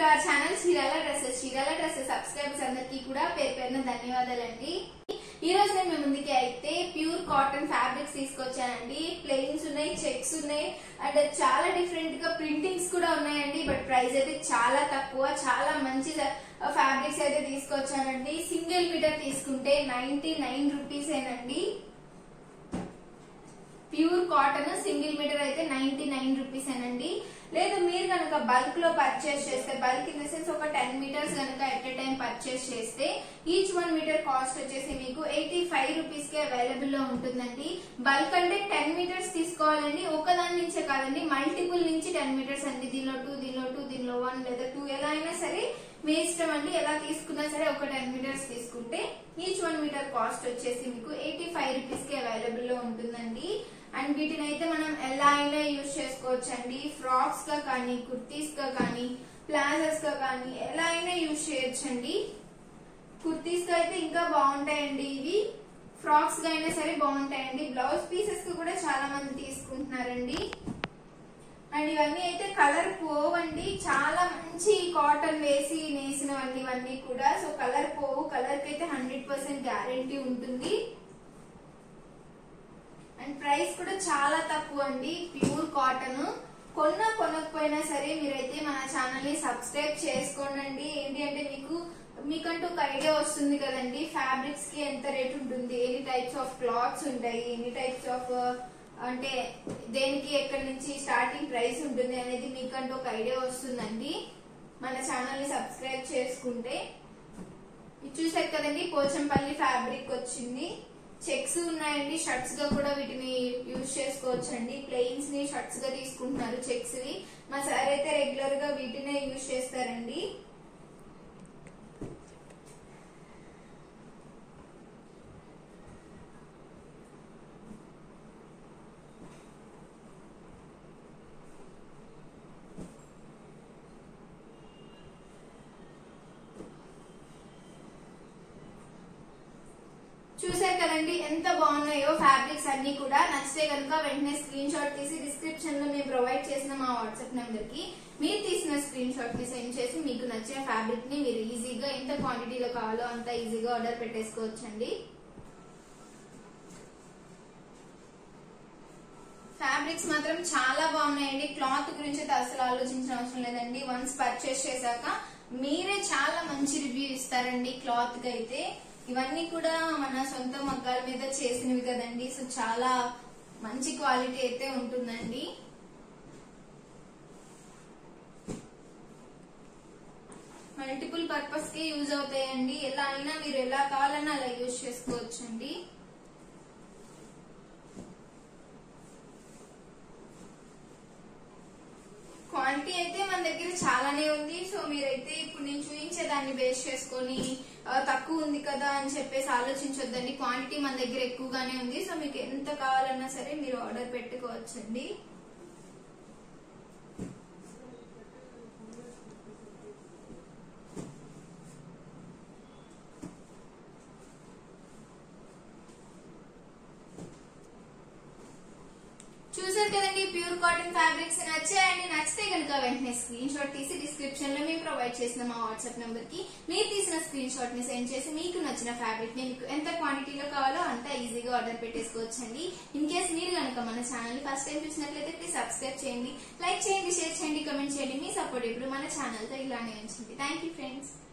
to our channel Chirala dresses Chirala dresses subscribers అందరికీ కూడా పేరు పేరున ధన్యవాదాలండి ఈ రోజు నేను మీ ముందుకి అయితే ప్యూర్ కాటన్ ఫ్యాబ్రిక్స్ తీసుకొచ్చానండి ప్లెయిన్స్ ఉన్నాయి చెక్స్ ఉన్నాయి అండ్ చాలా డిఫరెంట్ గా ప్రింటింగ్స్ కూడా ఉన్నాయండి బట్ ప్రైస్ అయితే చాలా తక్కువ చాలా మంచి ఫ్యాబ్రిక్స్ అయితే తీసుకొచ్చానండి సింగిల్ మీటర్ తీసుకుంటే నైన్టీ నైన్ రూపీస్ ఏనండి ప్యూర్ కాటన్ సింగిల్ మీటర్ అయితే నైన్టీ నైన్ రూపీస్ ఏనండి లేదు మీరు కనుక బల్క్ లో పర్చేస్ చేస్తే బల్క్ ఇన్ ద సెన్స్ ఒక టెన్ మీటర్స్ కనుక ఎట్ ఎ టైం పర్చేస్ చేస్తే ఈచ్ వన్ మీటర్ కాస్ట్ వచ్చేసి మీకు ఎయిటీ ఫైవ్ రూపీస్ కి అవైలబుల్ లో ఉంటుందండి బల్క్ అంటే టెన్ మీటర్స్ తీసుకోవాలండి ఒక దాని నుంచే కాదండి మల్టిపుల్ నుంచి టెన్ మీటర్స్ అండి దీనిలో టూ దీనిలో టూ దీనిలో వన్ లేదా టూ ఎలా అయినా సరే మీ ఇష్టం అండి ఎలా తీసుకున్నా సరే ఒక టెన్ మీటర్స్ తీసుకుంటే ఈచ్ వన్ మీటర్ కాస్ట్ వచ్చేసి మీకు ఎయిటీ ఫైవ్ రూపీస్ కి అవైలబుల్ లో ఉంటుందండి అండ్ వీటిని అయితే మనం ఎలా అయినా యూజ్ చేసుకోవచ్చు అండి ఫ్రాక్స్ గా కానీ కుర్తీస్ గా కానీ ప్లాజర్స్ గా కానీ ఎలా అయినా యూజ్ చేయొచ్చండి కుర్తీస్ గా అయితే ఇంకా బాగుంటాయండి ఇవి ఫ్రాక్స్ గా అయినా సరే బాగుంటాయండి బ్లౌజ్ పీసెస్ కి కూడా చాలా మంది తీసుకుంటున్నారండి అండ్ ఇవన్నీ అయితే కలర్ పోవండి చాలా మంచి కాటన్ వేసి నేసినవన్నీ ఇవన్నీ కూడా సో కలర్ పోవు కలర్ కి అయితే హండ్రెడ్ పర్సెంట్ గ్యారంటీ ఉంటుంది అండ్ ప్రైస్ కూడా చాలా తక్కువ అండి ప్యూర్ కాటన్ కొన్నా కొనకపోయినా సరే మీరైతే మన ఛానల్ ని సబ్స్క్రైబ్ చేసుకోండి ఏంటి అంటే మీకు మీకంటూ ఒక ఐడియా వస్తుంది కదండి ఫ్యాబ్రిక్స్ కి ఎంత రేట్ ఉంటుంది ఎన్ని టైప్స్ ఆఫ్ క్లాత్స్ ఉంటాయి ఎన్ని టైప్స్ ఆఫ్ అంటే దేనికి ఎక్కడి నుంచి స్టార్టింగ్ ప్రైస్ ఉంటుంది అనేది మీకంటూ ఒక ఐడియా వస్తుందండి మన ఛానల్ ని సబ్స్క్రైబ్ చేసుకుంటే ఇది చూసారు కదండి పోచంపల్లి ఫ్యాబ్రిక్ వచ్చింది చెక్స్ ఉన్నాయండి షర్ట్స్ గా కూడా వీటిని యూజ్ చేసుకోవచ్చు అండి ప్లెయిన్స్ ని షర్ట్స్ గా తీసుకుంటున్నారు చెక్స్ వి మా సార్ అయితే రెగ్యులర్ గా వీటినే యూజ్ చేస్తారండి చూసారు కదండి ఎంత బాగున్నాయో ఫ్యాబ్రిక్స్ అన్ని కూడా నచ్చితే కనుక వెంటనే స్క్రీన్ షాట్ తీసి డిస్క్రిప్షన్ లో మేము ప్రొవైడ్ చేసిన మా వాట్సాప్ నెంబర్ కి మీరు తీసిన స్క్రీన్ షాట్ కి సెండ్ చేసి మీకు నచ్చిన ఫ్యాబ్రిక్ ని మీరు ఈజీగా ఎంత క్వాంటిటీలో కావాలో అంత ఈజీగా ఆర్డర్ పెట్టేసుకోవచ్చండి ఫ్యాబ్రిక్స్ మాత్రం చాలా బాగున్నాయండి క్లాత్ గురించి అయితే అసలు ఆలోచించిన అవసరం లేదండి వన్స్ పర్చేస్ చేశాక మీరే చాలా మంచి రివ్యూ ఇస్తారండి క్లాత్ కి అయితే ఇవన్నీ కూడా మన సొంత మగ్గాల మీద చేసినవి కదండి సో చాలా మంచి క్వాలిటీ అయితే ఉంటుందండి మల్టిపుల్ పర్పస్ కి యూజ్ అవుతాయండి ఎలా అయినా మీరు ఎలా కావాలన్నా అలా యూజ్ చేసుకోవచ్చండి క్వాంటిటీ అయితే మన దగ్గర చాలానే ఉంది సో మీరైతే ఇప్పుడు నేను చూపించే దాన్ని బేస్ చేసుకొని ఆ, తక్కువ ఉంది కదా అని చెప్పేసి ఆలోచించొద్దండి క్వాంటిటీ మన దగ్గర ఎక్కువగానే ఉంది సో మీకు ఎంత కావాలన్నా సరే మీరు ఆర్డర్ పెట్టుకోవచ్చండి చూసారు కదండి ప్యూర్ కాటన్ ఫ్యాబ్రిక్స్ నచ్చాయండి నచ్చితే కనుక వెంటనే స్క్రీన్ షాట్ తీసి డిస్క్రిప్షన్ లో మేము ప్రొవైడ్ చేసిన మా వాట్సాప్ నంబర్ కి మీరు తీసిన స్క్రీన్ షాట్ ని సెండ్ చేసి మీకు నచ్చిన ఫ్యాబ్రిక్ ని మీకు ఎంత క్వాంటిటీలో కావాలో అంత ఈజీగా ఆర్డర్ పెట్టేసుకోవచ్చండి ఇన్ కేస్ మీరు కనుక మన ఛానల్ ని ఫస్ట్ టైం చూసినట్లయితే ప్లీజ్ సబ్స్క్రైబ్ చేయండి లైక్ చేయండి షేర్ చేయండి కమెంట్ చేయండి మీ సపోర్ట్ ఇప్పుడు మన ఛానల్ తో ఇలానే ఉంచండి థ్యాంక్ యూ ఫ్రెండ్స్